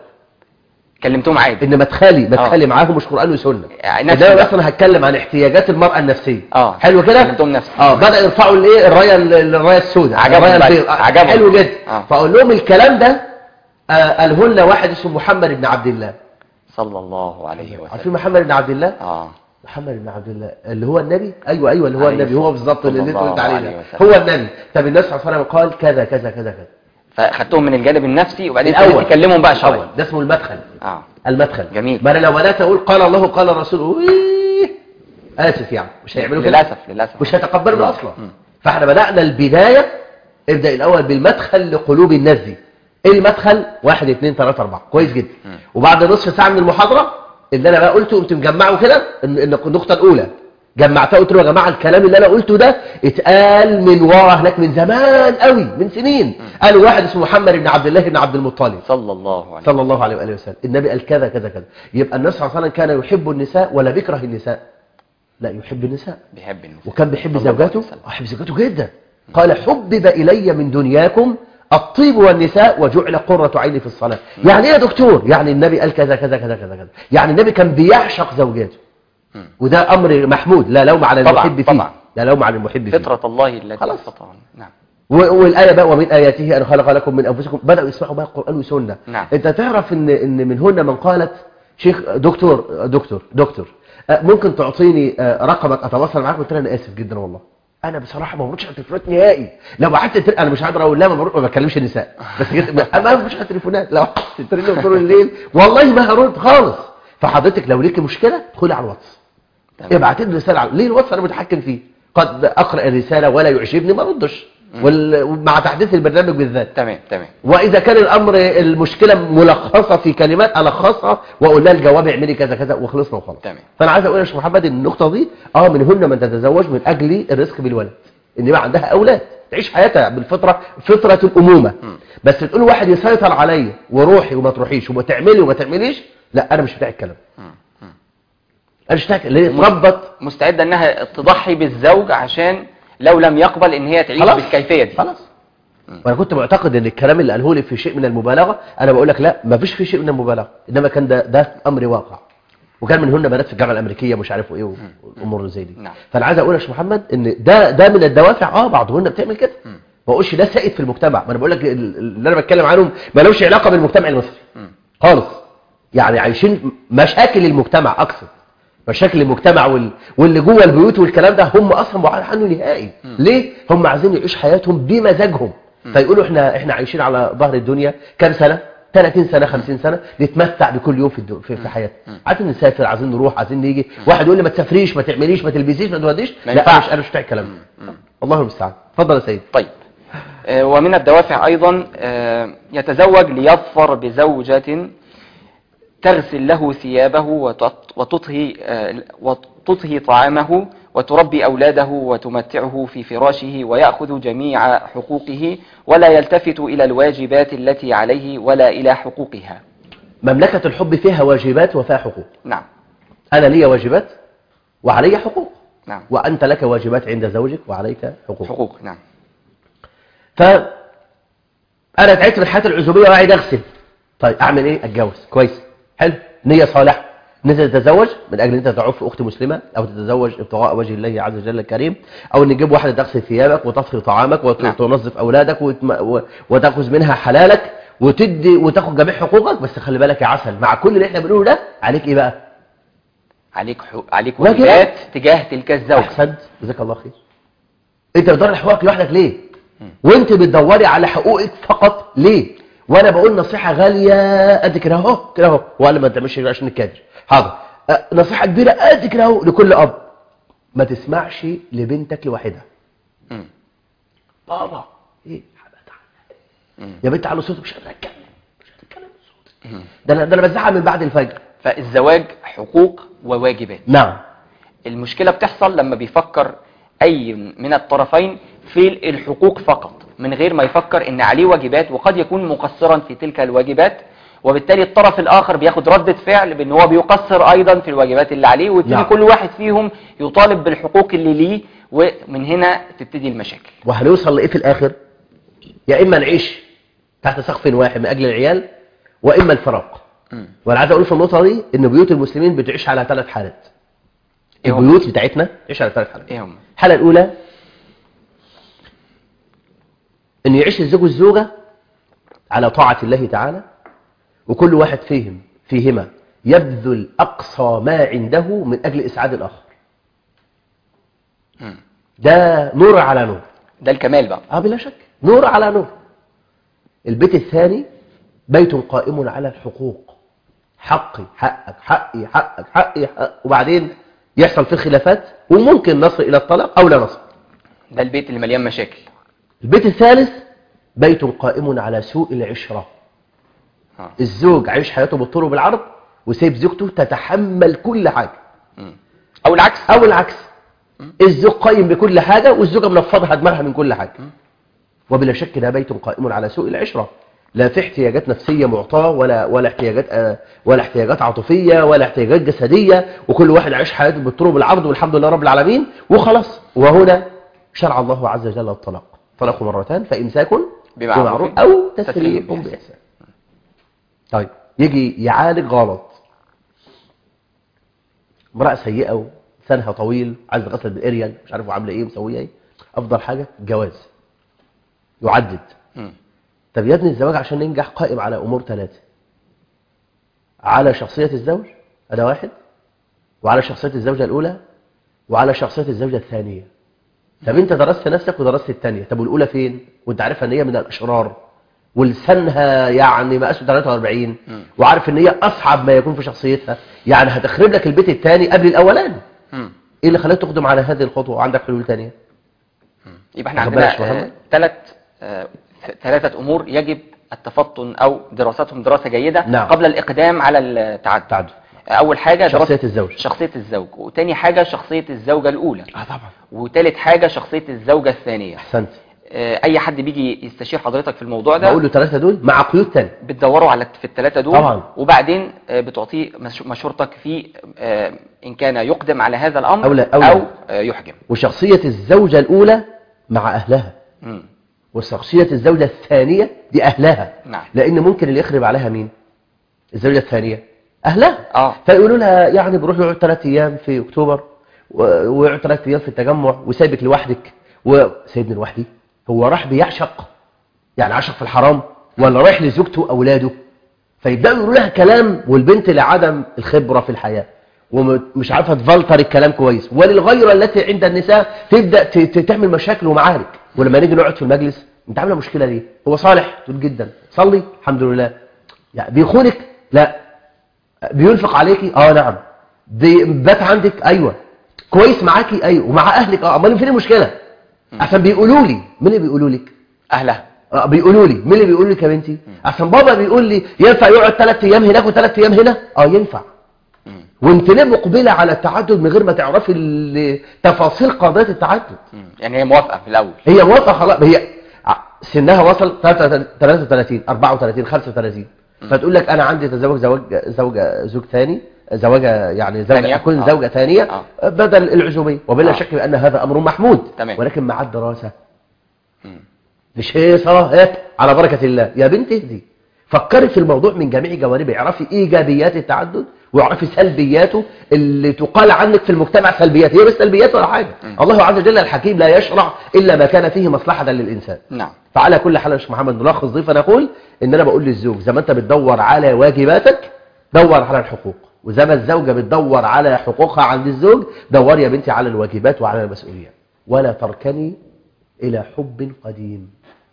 كلمتهم عادي ان مدخلي مدخلي معاه مش قران وسنه يعني ده نفسي انا بقى. اصلا هتكلم عن احتياجات المراه النفسيه اه حلو كده كلمتهم نفسي اه بدا يرفعوا الايه الرايه الرايه السوداء عجبهم الرايه بقى. البيضاء عجبهم. حلو جدا آه. فاقول لهم الكلام ده آه قالهن واحد اسمه محمد بن عبد الله صلى الله عليه عارفين وسلم محمد بن عبد الله اه محمد بن عبد الله اللي هو النبي ايوه ايوه اللي هو عليه النبي هو بالظبط اللي صلى انت قلت الله عليه عليه ده وسلم. هو النبي طب النبي صلى الله عليه وسلم قال كذا كذا كذا كذا فاخدتهم من الجانب النفسي وبعدين الاول تكلمهم بقى شرعي الأول. ده اسمه المدخل اه المدخل جميل. ما انا لو بدات اقول قال الله قال الرسول إيه، اسف يعني مش هيعملوا كده للاسف للاسف مش هيتقبلوا ده اصلا مم. فاحنا بدانا البدايه ابدا الاول بالمدخل لقلوب الناس دي ايه المدخل واحد اثنين ثلاثة أربعة كويس جدا مم. وبعد نصف ساعة من المحاضرة اللي أنا بقى قلته قمت مجمعه كده إن إن النقطة الأولى جمعتها قلت له يا جماعة الكلام اللي أنا قلته ده اتقال من ورا هناك من زمان قوي من سنين قالوا واحد اسمه محمد بن عبد الله بن عبد المطلب صلى الله عليه صلى الله عليه وآله وسلم النبي قال كذا كذا كذا يبقى النبي صلى الله عليه وسلم كان يحب النساء ولا بيكره النساء لا يحب النساء بيحب النساء وكان بيحب صلى الله عليه زوجاته وسلم. أحب زوجاته جدا قال حبب إلي من دنياكم الطيب والنساء وجعل قرة عيني في الصلاة يعني ايه يا دكتور يعني النبي قال كذا كذا كذا كذا كذا يعني النبي كان بيعشق زوجاته مم. وده أمر محمود لا لوم على طبعاً، المحب فيه طبعاً. لا لوم على المحب فيه فطرة الله التي خلاص. فطر نعم و- والآية بقى ومن آياته أن خلق لكم من أنفسكم بدأوا يسمعوا بقى القرآن والسنة نعم. أنت تعرف إن إن منهن من قالت شيخ دكتور دكتور دكتور آه، ممكن تعطيني آه، رقمك أتواصل معاك قلت لها أنا آسف جدا والله أنا بصراحة ما بردش على التليفونات نهائي لو بعت التل... أنا مش قادر أقول لا ما برد ما بكلمش النساء بس جيت ما ما بردش على التليفونات لو بعت التليفون طول الليل والله ما هرد خالص فحضرتك لو ليكي مشكلة ادخلي على الواتس تمام. ابعت لي رساله على- ليه الواتس انا متحكم فيه قد اقرا الرساله ولا يعجبني ما ردش وال... ومع تحديث البرنامج بالذات تمام تمام واذا كان الامر المشكله ملخصه في كلمات الخصها واقول لها الجواب اعملي كذا كذا وخلصنا وخلاص تمام. فانا عايز اقول يا شيخ محمد ان النقطه دي اه منهن من تتزوج من اجل الرزق بالولد ان يبقى عندها اولاد تعيش حياتها بالفطره فطره الامومه بس تقول واحد يسيطر عليا وروحي وما تروحيش وما تعملي وما تعمليش لا انا مش بتاع الكلام انا مش بتاع ليه اتربط مستعدة انها تضحي بالزوج عشان لو لم يقبل ان هي تعيش خلاص. بالكيفية دي خلاص وانا كنت معتقد ان الكلام اللي قاله لي في شيء من المبالغه انا بقول لك لا ما فيش فيه شيء من المبالغه انما كان ده ده امر واقع وكان منهن بنات في الجامعه الامريكيه مش عارف ايه والامور اللي زي دي نعم. فانا عايز اقول يا شيخ محمد ان ده ده من الدوافع اه بعضهن بتعمل كده ما اقولش ده سائد في المجتمع ما انا بقول لك ال- اللي انا بتكلم عنهم ما لهمش علاقه بالمجتمع المصري خالص يعني عايشين مشاكل المجتمع اقصد مشاكل المجتمع وال... واللي جوه البيوت والكلام ده هم اصلا بعاد عنه نهائي ليه هم عايزين يعيشوا حياتهم بمزاجهم فيقولوا احنا احنا عايشين على ظهر الدنيا كام سنه 30 سنه 50 سنه نتمتع بكل يوم في الدو... في, في حياتنا عايزين نسافر عايزين نروح عايزين نيجي واحد يقول لي ما تسافريش ما تعمليش ما تلبسيش ما توديش ما لا ينفعش. انا مش انا مش بتاع الكلام ده الله المستعان اتفضل يا سيدي طيب آه، ومن الدوافع أيضا آه، يتزوج ليظفر بزوجة تغسل له ثيابه وتط- وتطهي آه، وتطهي طعامه وتربي أولاده وتمتعه في فراشه ويأخذ جميع حقوقه ولا يلتفت إلى الواجبات التي عليه ولا إلى حقوقها مملكة الحب فيها واجبات وفيها حقوق نعم أنا لي واجبات وعلي حقوق نعم وأنت لك واجبات عند زوجك وعليك حقوق حقوق نعم ف أنا تعبت من الحياة العزوبية وقاعد أغسل طيب أعمل إيه؟ أتجوز كويس حلو نية صالحة نزل تتزوج من أجل أن أنت تعف أخت مسلمة أو تتزوج ابتغاء وجه الله عز وجل الكريم أو أن نجيب واحدة تغسل ثيابك وتطهي طعامك نعم. وتنظف أولادك وتم... و... وتأخذ منها حلالك وتدي وتاخد جميع حقوقك بس خلي بالك يا عسل مع كل اللي احنا بنقوله ده عليك ايه بقى عليك حق... عليك واجبات. واجبات تجاه تلك الزوجة احسنت جزاك الله خير انت بتدور على حقوقك لوحدك ليه وانت بتدوري على حقوقك فقط ليه وانا بقول نصيحه غاليه قد كده اهو كده اهو وقال ما تعملش كده عشان نكادر حاضر أه، نصيحه كبيره قد كده اهو لكل اب ما تسمعش لبنتك لوحدها مم. بابا ايه حبات مم. يا بنت على صوتك مش قادر اتكلم مش قادر اتكلم بصوتك ده انا ده انا بزعق من بعد الفجر فالزواج حقوق وواجبات نعم المشكلة بتحصل لما بيفكر أي من الطرفين في الحقوق فقط من غير ما يفكر إن عليه واجبات وقد يكون مقصرا في تلك الواجبات وبالتالي الطرف الآخر بياخد ردة فعل بأن هو بيقصر أيضا في الواجبات اللي عليه ويبتدي نعم. كل واحد فيهم يطالب بالحقوق اللي ليه ومن هنا تبتدي المشاكل وهنوصل لايه في الاخر يا اما نعيش تحت سقف واحد من اجل العيال واما الفراق مم. وانا عايز اقول في النقطه دي ان بيوت المسلمين بتعيش على ثلاث حالات إيه هم؟ البيوت بتاعتنا تعيش على ثلاث حالات إيه هم؟ الحاله الاولى ان يعيش الزوج والزوجه على طاعه الله تعالى وكل واحد فيهم فيهما يبذل اقصى ما عنده من اجل اسعاد الاخر مم. ده نور على نور ده الكمال بقى اه بلا شك نور على نور البيت الثاني بيت قائم على الحقوق حقي حقك حقي حقك حقي حق وبعدين يحصل فيه خلافات وممكن نصل الى الطلاق او لا نصل ده البيت اللي مليان مشاكل البيت الثالث بيت قائم على سوء العشرة آه. الزوج عايش حياته بالطول وبالعرض وسايب زوجته تتحمل كل حاجة مم. أو العكس او العكس الزوج قايم بكل حاجة والزوجة منفضها دماغها من كل حاجة وبلا شك ده بيت قائم على سوء العشرة لا في احتياجات نفسية معطاة ولا ولا احتياجات آه، ولا احتياجات عاطفية ولا احتياجات جسدية وكل واحد عايش حياته بالطول بالعرض والحمد لله رب العالمين وخلاص وهنا شرع الله عز وجل الطلاق طلاق مرتان فإمساك بمعروف بمعروف أو تسريح تسريح بإحسان. بإحسان طيب يجي يعالج غلط امرأة سيئة وسنها طويل عايز تغسل بالاريال مش عارف عامله ايه مسويه ايه افضل حاجة جواز يعدد مم. طب يا ابني الزواج عشان ينجح قائم على امور ثلاثة على شخصية الزوج هذا واحد وعلى شخصية الزوجة الاولى وعلى شخصية الزوجة الثانية طب انت درست نفسك ودرست الثانية طب والاولى فين وانت عارفها ان هي من الاشرار ولسانها يعني مقاسه 43 مم. وعارف ان هي اصعب ما يكون في شخصيتها يعني هتخرب لك البيت الثاني قبل الاولاني مم. ايه اللي خلاك تقدم على هذه الخطوة وعندك حلول ثانية يبقى احنا واخد عندنا بالك يا محمد؟ ثلاث ثلاثة أمور يجب التفطن أو دراستهم دراسة جيدة نعم. قبل الإقدام على التعدد تعدد. أول حاجة دراسة شخصية الزوج شخصية الزوج وتاني حاجة شخصية الزوجة الأولى اه طبعا وتالت حاجة شخصية الزوجة الثانية احسنت آه، أي حد بيجي يستشير حضرتك في الموضوع ده بقول له ثلاثة دول مع قيود ثانيه بتدوروا على في الثلاثة دول طبعا. وبعدين آه، بتعطيه مش- مشورتك في آه، إن كان يقدم على هذا الأمر أو لا- أو لا. أو آه، يحجم وشخصية الزوجة الأولى مع أهلها مم. وشخصية الزوجة الثانية دي أهلها نعم. لأن ممكن اللي يخرب عليها مين الزوجة الثانية أهلها آه. فيقولوا لها يعني بروح يقعد ثلاث أيام في أكتوبر و- ويقعد ثلاث أيام في التجمع وسايبك لوحدك وسايبني لوحدي هو راح بيعشق يعني عشق في الحرام ولا رايح لزوجته وأولاده فيبدأوا يقولوا لها كلام والبنت لعدم الخبرة في الحياة ومش عارفة تفلتر الكلام كويس وللغيرة التي عند النساء تبدأ ت- ت- تعمل مشاكل ومعارك ولما نيجي نقعد في المجلس انت عامله مشكلة ليه هو صالح تقول جدا صلي الحمد لله يعني بيخونك لا بينفق عليكي اه نعم بيبات عندك ايوه كويس معاكي ايوه ومع اهلك اه امال فين المشكله عشان بيقولوا لي مين اللي بيقولوا لك أهلها آه، بيقولوا لي مين اللي بيقول لك يا بنتي عشان بابا بيقول لي ينفع يقعد ثلاث ايام هناك وثلاث ايام هنا اه ينفع مم. وانت ليه مقبله على التعدد من غير ما تعرفي ال- تفاصيل قضيه التعدد مم. يعني هي موافقة في الأول هي موافقه خلاص هي ع- سنها وصل 33 34 35 35 فتقول لك انا عندي تزوج زواج زوجة زوج ثاني زواجة يعني زوجة ثانية؟ أكون آه. زوجة ثانية بدل العزوبية وبلا آه. شك بأن هذا أمر محمود تمام. ولكن مع الدراسة مم. مش هيصة ها على بركة الله يا بنت اهدي فكري في الموضوع من جميع جوانبه اعرفي ايجابيات التعدد واعرفي سلبياته اللي تقال عنك في المجتمع سلبيات هي مش سلبيات ولا حاجه الله عز وجل الحكيم لا يشرع الا ما كان فيه مصلحه للانسان نعم فعلى كل حال يا شيخ محمد نلخص دي فنقول ان انا بقول للزوج زي ما انت بتدور على واجباتك دور على الحقوق وزي ما الزوجه بتدور على حقوقها عند الزوج دوري يا بنتي على الواجبات وعلى المسؤوليات ولا تركني الى حب قديم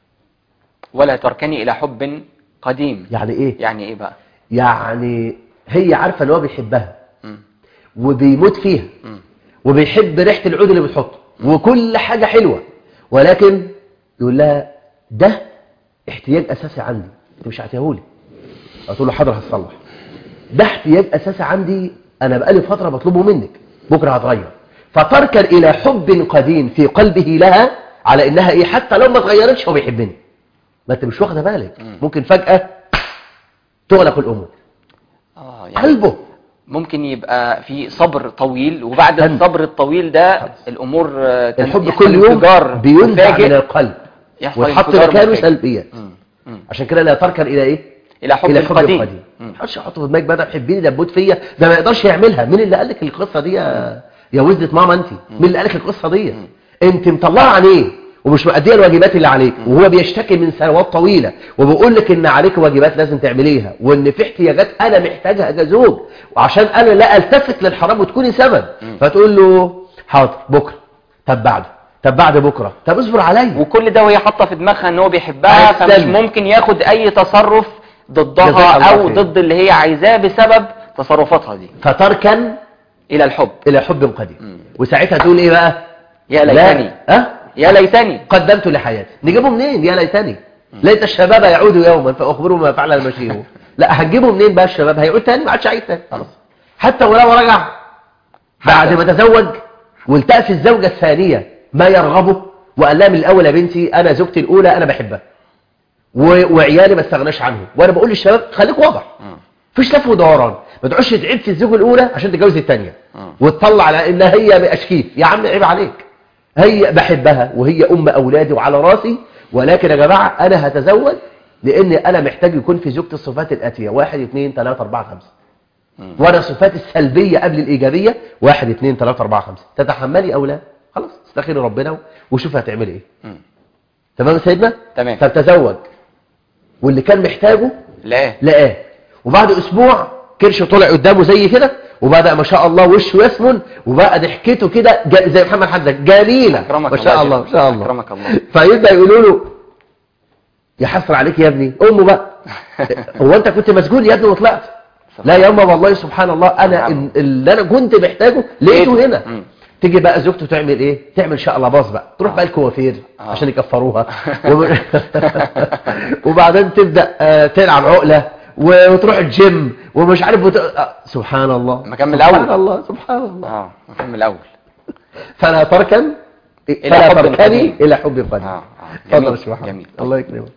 ولا تركني الى حب قديم يعني ايه يعني ايه بقى يعني هي عارفه ان هو بيحبها مم. وبيموت فيها مم. وبيحب ريحه العود اللي بتحطه وكل حاجه حلوه ولكن يقول لها ده احتياج اساسي عندي انت مش هتقولي هتقول له حاضر هتصلح ده احتياج اساسي عندي انا بقالي فتره بطلبه منك بكره هتغير فتركن الى حب قديم في قلبه لها على انها ايه حتى لو ما اتغيرتش هو بيحبني ما انت مش واخده بالك ممكن فجاه تغلق الامور اه يعني قلبه ممكن يبقى في صبر طويل وبعد تن- الصبر الطويل ده الامور آه، تن- الحب يحصل كل يوم انفجار بينزع مفاجئ. من القلب يحصل ويحط انفجار مكانه مفاجئ. سلبيات مم. مم. عشان كده لا تركن الى ايه الى حب الى حب قديم قديم مم. ما حدش يحط في دماغك بقى ده تحبيني ده تموت فيا ده ما يقدرش يعملها مين اللي قال لك القصه دي يا يا وزة ماما انت مين اللي قال لك القصه دي انت مطلعه عينيه ومش مؤديه الواجبات اللي عليك وهو بيشتكي من سنوات طويله وبيقول لك ان عليك واجبات لازم تعمليها وان في احتياجات انا محتاجها كزوج وعشان انا لا التفت للحرام وتكوني سبب فتقول له حاضر بكره طب بعده طب بعد بكره طب اصبر عليا وكل ده وهي حاطه في دماغها ان هو بيحبها أحسن. فمش ممكن ياخد اي تصرف جزاك ضدها الله او خير. ضد اللي هي عايزاه بسبب تصرفاتها دي فتركن الى الحب الى حب قديم وساعتها تقول ايه بقى يا ليتني ها يا ليتني قدمت لحياتي نجيبه منين يا ليتني ليت الشباب يعود يوما فاخبره ما فعل المشيب لا هتجيبه منين بقى الشباب هيعود تاني ما عادش عايز تاني خلاص حتى ولو رجع بعد ما تزوج والتقى في الزوجه الثانيه ما يرغبه وقال لها من الاول يا بنتي انا زوجتي الاولى انا بحبها و- وعيالي ما استغناش عنهم وانا بقول للشباب خليك واضح مفيش لف ودوران ما تقعدش تعيب في الزوجه الاولى عشان تتجوز الثانيه وتطلع على انها هي باشكيف يا عم عيب عليك هي بحبها وهي ام اولادي وعلى راسي ولكن يا جماعه انا هتزوج لان انا محتاج يكون في زوجتي الصفات الاتيه واحد اثنين ثلاثه اربعه خمسه وانا الصفات السلبيه قبل الايجابيه واحد اثنين ثلاثه اربعه خمسه تتحملي او لا خلاص استخيري ربنا وشوف هتعملي ايه مم. تمام يا سيدنا تمام. طب تزوج واللي كان محتاجه لا لقاه وبعد اسبوع كرش طلع قدامه زي كده وبدا ما شاء الله وشه يسمن وبقى ضحكته كده جا- زي محمد حمزه جميله أكرمك ما شاء الله الله ما شاء الله أكرمك الله. فيبدا يقولوا له يا حسر عليك يا ابني امه بقى هو انت كنت مسجون يا ابني وطلعت لا يا امه والله سبحان الله انا سبحان ال- اللي انا كنت محتاجه لقيته هنا مم. تيجي بقى زوجته تعمل ايه تعمل شقلباظ بقى تروح بقى الكوافير آه. عشان يكفروها وب- وبعدين تبدا آه، تلعب عقله و- وتروح الجيم ومش عارف وت... آه، سبحان الله مكان من سبحان الأول. الله سبحان الله اه من الاول فلا تركن إلى فلا حب تركني قديم. الى حب قديم آه، آه. اتفضل جميل، يا شيخ محمد. جميل. الله يكرمك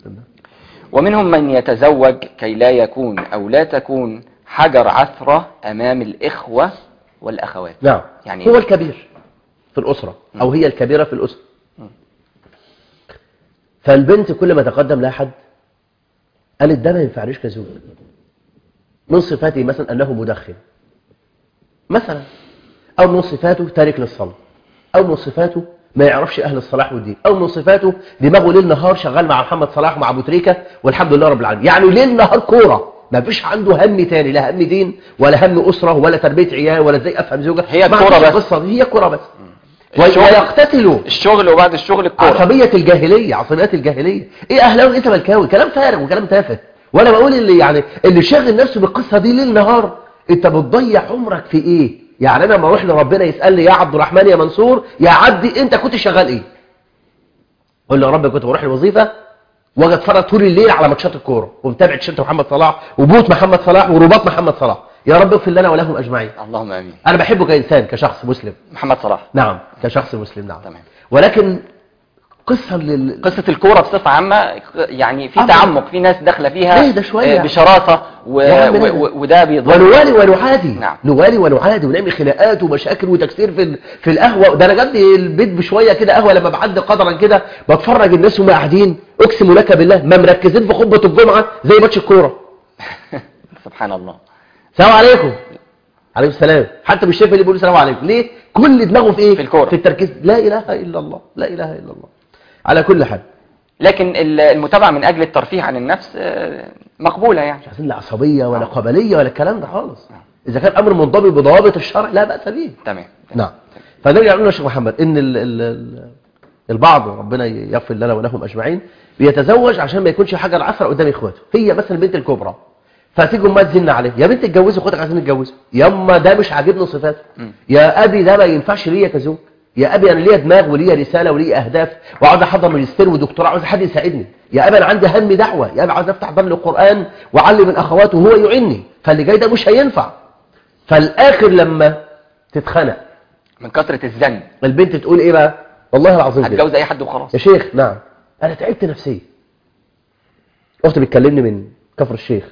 ومنهم من يتزوج كي لا يكون أو لا تكون حجر عثرة أمام الإخوة والأخوات نعم يعني هو الكبير في الأسرة أو هي الكبيرة في الأسرة فالبنت كل ما تقدم لها حد قالت ده ما ينفعنيش كزوج من صفاته مثلا أنه مدخن مثلا أو من صفاته تارك للصلاة أو من صفاته ما يعرفش أهل الصلاح والدين أو من صفاته دماغه ليل نهار شغال مع محمد صلاح ومع أبو تريكة والحمد لله رب العالمين يعني ليل نهار كورة ما فيش عنده هم تاني لا هم دين ولا هم أسرة ولا تربية عيال ولا ازاي أفهم زوجة هي ما الكورة عندوش بس. القصة دي هي كورة بس الشغل- ويقتتلوا الشغل وبعد الشغل الكورة عصبية الجاهلية عصبيات الجاهلية ايه اهلاوي انت ملكاوي كلام فارغ وكلام تافه وانا بقول اللي يعني اللي شاغل نفسه بالقصة دي ليل نهار انت بتضيع عمرك في ايه يعني انا لما اروح لربنا يسألني يا عبد الرحمن يا منصور يا عبدي انت كنت شغال ايه قول له يا رب كنت بروح الوظيفة واجي اتفرج طول الليل على ماتشات الكوره ومتابع تيشيرت محمد صلاح وبوت محمد صلاح ورباط محمد صلاح يا رب اغفر لنا ولهم اجمعين اللهم امين انا بحبه كانسان كشخص مسلم محمد صلاح نعم كشخص مسلم نعم تمام. ولكن قصة لل... قصة الكورة بصفة عامة يعني في آه. تعمق في ناس داخلة فيها اهدى شوية. آه، بشراسة و... يا عم و... اهدى. و... وده بيضر ونوالي ونعادي نعم. نوالي ونعادي ونعمل خناقات ومشاكل وتكسير في ال- في القهوه ده انا جنبي البيت بشويه كده قهوه لما بعدي قدرا كده بتفرج الناس وهم قاعدين اقسم لك بالله ما مركزين في خطبه الجمعه زي ماتش الكوره سبحان الله السلام عليكم عليكم السلام حتى مش شايف اللي بيقول السلام عليكم ليه كل دماغه في ايه في الكورة. في التركيز لا اله الا الله لا اله الا الله على كل حال لكن ال- المتابعة من أجل الترفيه عن النفس آه، مقبولة يعني مش عايزين لا عصبيه ولا قبليه ولا الكلام ده خالص اذا كان امر منضبط بضوابط الشرع لا باس به تمام نعم فنرجع نقول يا شيخ محمد ان ال ال ال البعض ربنا يغفر لنا ولهم اجمعين بيتزوج عشان ما يكونش حاجه العثره قدام اخواته هي مثلا البنت الكبرى فتيجي امها تزن عليه يا بنت اتجوزي اخواتك عايزين يتجوزوا يا اما ده مش عاجبني صفاته مم. يا ابي ده ما ينفعش ليا كزوج يا ابي انا ليا دماغ وليا رساله وليا اهداف وعاوز احضر ماجستير ودكتوراه عاوز حد يساعدني يا ابي انا عندي هم دعوه يا ابي عاوز افتح دار القران واعلم الاخوات وهو يعني فاللي جاي ده مش هينفع فالاخر لما تتخنق من كثرة الزن البنت تقول ايه بقى والله العظيم كده. هتجوز أي حد وخلاص يا شيخ نعم انا تعبت نفسيا اختي بتكلمني من كفر الشيخ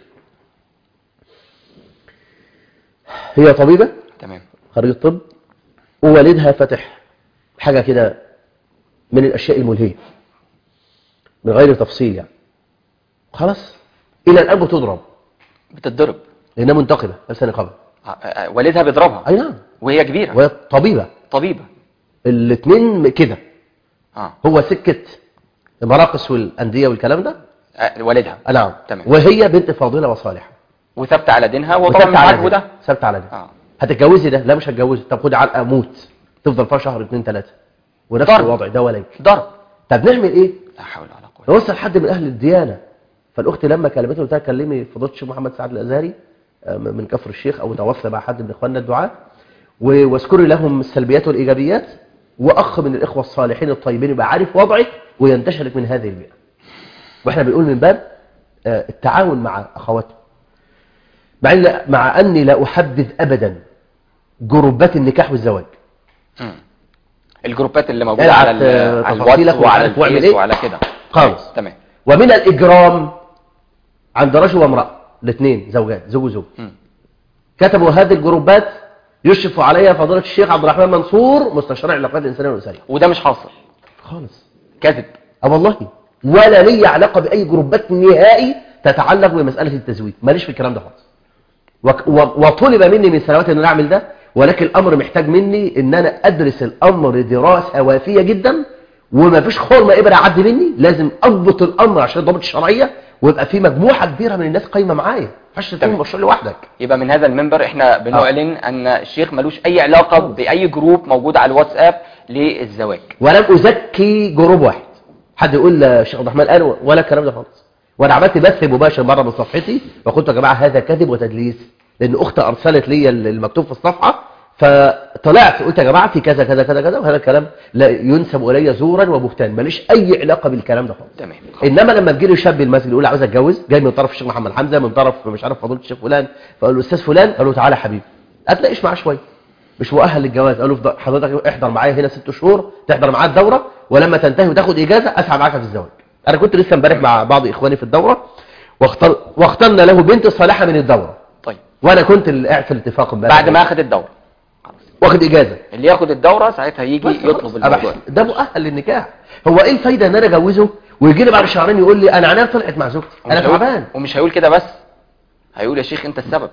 هي طبيبه تمام خريجه طب ووالدها فتح حاجه كده من الاشياء الملهيه من غير تفصيل يعني خلاص الى الان بتضرب بتتضرب لانها منتقبه لابسه نقابه آه، آه، والدها بيضربها اي نعم وهي كبيرة وهي طبيبه طبيبة الاثنين كده اه هو سكه المراقص والانديه والكلام ده آه، والدها آه، نعم تمام. وهي بنت فاضله وصالحه وثابتة على دينها وطبعا وثابت على معاك ده ده ثابت على ده اه هتتجوزي ده لا مش هتجوزي طب خدي علقه موت تفضل فيها شهر اتنين تلاته ونفس ضرب. الوضع ده ولا يمكن. ضرب طب نعمل ايه لا حول ولا قوة نوصل حد من اهل الديانه فالاخت لما كلمته قلت لها كلمي فضيله الشيخ محمد سعد الازهري آه، من كفر الشيخ او تواصل مع حد من اخواننا الدعاة و- واذكري لهم السلبيات والايجابيات واخ من الاخوه الصالحين الطيبين يبقى عارف وضعك وينتشلك من هذه البيئه واحنا بنقول من باب آه، التعاون مع اخواتنا مع ان مع اني لا احبذ ابدا جروبات النكاح والزواج مم. الجروبات اللي موجودة العب، على ال- آه، على تفاصيلك الواتس وعلى وعارف واعمل الفيس إيه. وعلى كده خالص تمام ومن الإجرام عند رجل وامرأة الاثنين زوجات زوج وزوج مم. كتبوا هذه الجروبات يشرف عليها فضيلة الشيخ عبد الرحمن منصور مستشار العلاقات الإنسانية والأسرية وده مش حاصل خالص كذب اه والله ولا لي علاقة بأي جروبات نهائي تتعلق بمسألة التزويج ماليش في الكلام ده خالص وك- و- وطلب مني من سنوات ان انا اعمل ده ولكن الامر محتاج مني ان انا ادرس الامر دراسه وافيه جدا وما فيش خرمه ابره عدي مني لازم اضبط الامر عشان الضبط الشرعيه ويبقى في مجموعه كبيره من الناس قايمه معايا ما ينفعش تكون تمام. مشروع لوحدك يبقى من هذا المنبر احنا بنعلن ان الشيخ ملوش اي علاقة باي جروب موجود على الواتساب للزواج ولم ازكي جروب واحد حد يقول الشيخ عبد الرحمن قال ولا الكلام ده خالص وانا عملت بث مباشر مره من صفحتي وقلت يا جماعه هذا كذب وتدليس لان اختي ارسلت لي المكتوب في الصفحه فطلعت قلت يا جماعه في كذا كذا كذا كذا وهذا الكلام لا ينسب الي زورا وبهتان ماليش اي علاقه بالكلام ده خالص تمام انما لما تجي لي شاب المسجد يقول لي عاوز اتجوز جاي من طرف الشيخ محمد حمزه من طرف مش عارف فضيله الشيخ فلان فقال له استاذ فلان قال له تعالى يا حبيبي هتلاقيش معاه شويه مش مؤهل للجواز قال له افضل- حضرتك احضر معايا هنا ست شهور تحضر معاه الدوره ولما تنتهي وتاخد اجازه اسعى معاك في الزواج انا كنت لسه امبارح مع بعض اخواني في الدوره واختار واخترنا له بنت صالحه من الدوره طيب وانا كنت اللي قاعد في الاتفاق امبارح بعد ما اخذ الدورة خلاص واخد اجازه اللي ياخد الدورة ساعتها يجي بس يطلب خلاص. الموضوع أبقى- ده مؤهل للنكاح هو ايه الفايده ان انا اجوزه ويجي لي بعد شهرين يقول لي انا عينيا طلعت مع زوجتي انا ومش هيقول- تعبان ومش هيقول كده بس هيقول يا شيخ انت السبب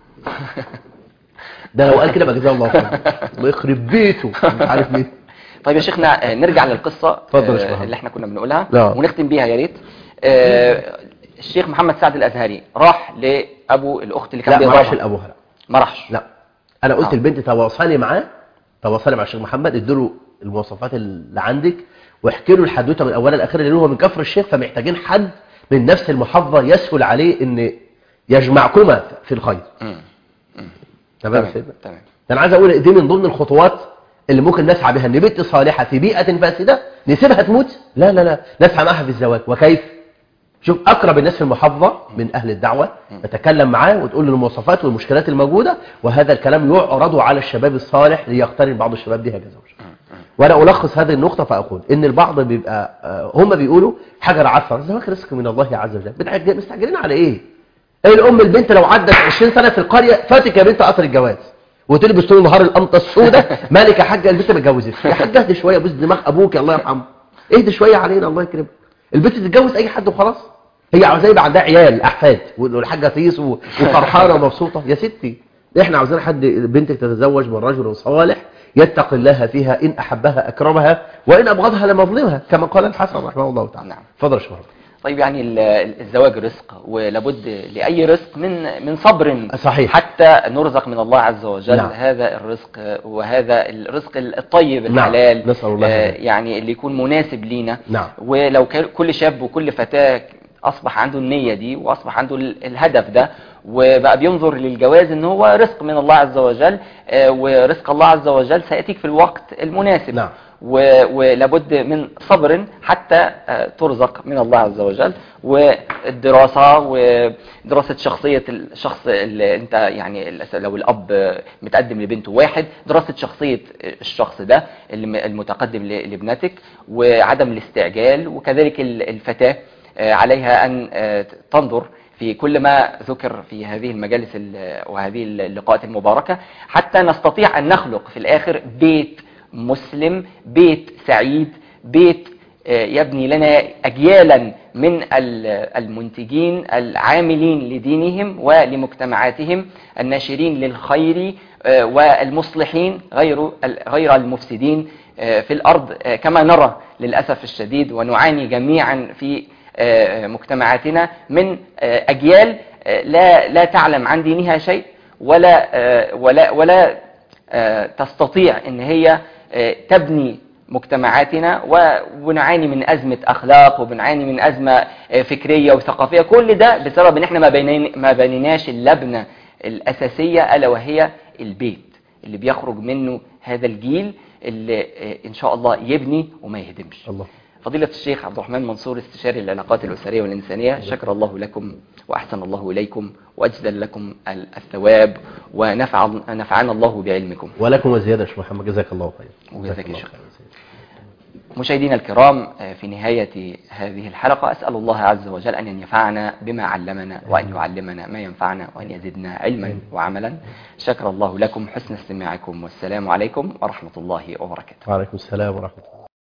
ده لو قال كده بقى جزاه الله خير الله يخرب بيته مش عارف مين طيب يا شيخنا آه، نرجع للقصة اتفضل يا آه، شيخ محمد. اللي احنا كنا بنقولها نعم. ونختم بيها يا ريت آه، الشيخ محمد سعد الازهري راح لابو الاخت اللي كان لا ما راحش بيضربها لابوها لا ما راحش لا انا قلت آه. البنت تواصلي معاه تواصلي مع الشيخ محمد اديله المواصفات اللي عندك واحكي له الحدوته من اولها لاخرها لان هو من كفر الشيخ فمحتاجين حد من نفس المحافظه يسهل عليه ان يجمعكما في الخير مم. تمام يا تمام سيدنا تمام انا عايز اقول دي من ضمن الخطوات اللي ممكن نسعى بها ان بنت صالحه في بيئه فاسده نسيبها تموت لا لا لا نسعى معها في الزواج وكيف شوف اقرب الناس في المحافظه من اهل الدعوه تتكلم معاه وتقول له المواصفات والمشكلات الموجوده وهذا الكلام يعرض على الشباب الصالح ليقترن بعض الشباب بها جزاهم وانا الخص هذه النقطه فاقول ان البعض بيبقى آه، هم بيقولوا حجر عثر زواج رزق من الله عز وجل بنعج- مستعجلين على ايه ايه الام البنت لو عدت 20 سنه في القريه فاتك يا بنت قطر الجواز وتلبس طول النهار القمطه السوداء مالك يا حاجه البنت ما اتجوزتش يا حاجه اهدي شويه بوس دماغ ابوك الله يرحمه اهدي شويه علينا الله يكرمك البنت تتجوز اي حد وخلاص هي عاوزاه يبقى عندها عيال احفاد والحاجه تيس و- وفرحانه ومبسوطه يا ستي احنا عاوزين حد بنتك تتزوج من رجل صالح يتقي الله فيها ان احبها اكرمها وان ابغضها لم يظلمها كما قال الحسن رحمه الله تعالى نعم. اتفضل يا شيخ محمد. طيب يعني ال- ال- الزواج رزق ولابد لأي رزق من من صبر صحيح. حتى نرزق من الله عز وجل نعم. هذا الرزق وهذا الرزق الطيب نعم. الحلال نسأل الله آه، ذلك. يعني اللي يكون مناسب لينا نعم. ولو كان كل شاب وكل فتاة أصبح عنده النية دي وأصبح عنده ال- الهدف ده وبقى بينظر للجواز ان هو رزق من الله عز وجل آه، ورزق الله عز وجل سيأتيك في الوقت المناسب نعم. و- ولابد من صبر حتى آه، ترزق من الله عز وجل والدراسة ودراسة شخصية الشخص اللي انت يعني ال- لو الأب متقدم لبنته واحد دراسة شخصية الشخص ده الم- المتقدم ل- لابنتك وعدم الاستعجال وكذلك ال- الفتاة آه، عليها أن آه، تنظر في كل ما ذكر في هذه المجالس ال- وهذه اللقاءات المباركة حتى نستطيع أن نخلق في الآخر بيت مسلم بيت سعيد بيت آه، يبني لنا أجيالا من ال- المنتجين العاملين لدينهم ولمجتمعاتهم الناشرين للخير آه، والمصلحين غير ال- غير المفسدين آه، في الأرض آه، كما نرى للأسف الشديد ونعاني جميعا في آه، مجتمعاتنا من آه، أجيال آه، لا لا تعلم عن دينها شيء ولا آه، ولا ولا آه، تستطيع ان هي آه، تبني مجتمعاتنا و- ونعاني من أزمة أخلاق وبنعاني من أزمة آه، فكرية وثقافية كل ده بسبب ان احنا ما بنين- ما بنيناش اللبنة الأساسية ألا وهي البيت اللي بيخرج منه هذا الجيل اللي آه، إن شاء الله يبني وما يهدمش الله فضيلة الشيخ عبد الرحمن منصور استشاري العلاقات الأسرية والإنسانية شكر الله لكم وأحسن الله إليكم وأجزل لكم ال- الثواب ونفع نفعنا الله بعلمكم ولكم وزياده يا شيخ محمد جزاك الله خير وجزاك الله شكرا. خير. مشاهدينا الكرام آه، في نهاية هذه الحلقة أسأل الله عز وجل أن ينفعنا بما علمنا وأن يعلمنا ما ينفعنا وأن يزدنا علما وعملا شكر الله لكم حسن استماعكم والسلام عليكم ورحمة الله وبركاته وعليكم السلام ورحمه الله